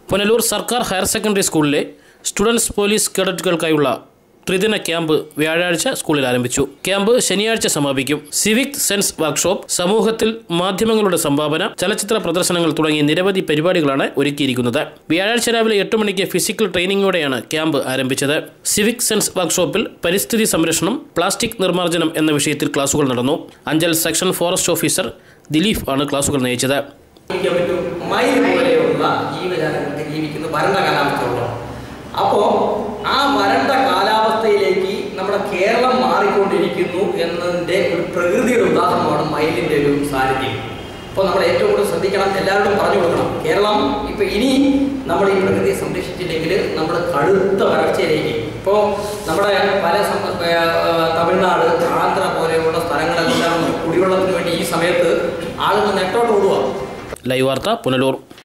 പുനലൂർ സർക്കാർ higher secondary സ്കൂളിലെ students police കേഡറ്റുകൾക്കായുള്ള ത്രിദിന ക്യാമ്പ് വ്യാഴാഴ്ച സ്കൂളിൽ ആരംഭിച്ചു ക്യാമ്പ് ശനിയാഴ്ച സമാപിക്കും സിവിക് സെൻസ് വർക്ക്ഷോപ്പ് സമൂഹത്തിൽ മാധ്യമങ്ങളുടെ സംഭാവന ചലച്ചിത്ര പ്രദർശനങ്ങൾ തുടങ്ങിയ നിരവധി പരിപാടികളാണ് ഒരുക്കിയിരിക്കുന്നത് വ്യാഴാഴ്ച രാവിലെ എട്ട് മണിക്ക് ഫിസിക്കൽ ട്രെയിനിങ്ങോടെയാണ് ക്യാമ്പ് ആരംഭിച്ചത് സിവിക് സെൻസ് വർക്ക്ഷോപ്പിൽ പരിസ്ഥിതി സംരക്ഷണം പ്ലാസ്റ്റിക് നിർമ്മാർജ്ജനം എന്ന വിഷയത്തിൽ ക്ലാസുകൾ നടന്നു Anchal section forest officer Dileep ആണ് ക്ലാസുകൾ നയിച്ചത് ജീവിക്കാൻ പറ്റും മയിൽ പോലെയുള്ള ജീവജാലങ്ങൾക്ക് ജീവിക്കുന്ന വരണ്ട കാലാവസ്ഥയുള്ള അപ്പോൾ ആ വരണ്ട കാലാവസ്ഥയിലേക്ക് നമ്മുടെ കേരളം മാറിക്കൊണ്ടിരിക്കുന്നു എന്നതിൻ്റെ ഒരു പ്രകൃതിയുടെ ഉദാഹരണമാണ് മയിലിൻ്റെ ഒരു സാന്നിധ്യം അപ്പോൾ നമ്മൾ ഏറ്റവും കൂടുതൽ ശ്രദ്ധിക്കണം എല്ലാവരോടും പറഞ്ഞു കൊടുക്കണം കേരളം ഇപ്പം ഇനി നമ്മൾ ഈ പ്രകൃതിയെ സംരക്ഷിച്ചില്ലെങ്കിൽ നമ്മൾ കടുത്ത വരൾച്ചയിലേക്ക് ഇപ്പോൾ നമ്മുടെ പല സം- ഏർ, തമിഴ്നാട് ആന്ധ്ര പോലെയുള്ള സ്ഥലങ്ങളെല്ലാം കുടിവെള്ളത്തിന് വേണ്ടി ഈ സമയത്ത് ആളുകൾ നെട്ടോട്ട് ഓടുക ലൈവ് വാർത്ത പുനലൂർ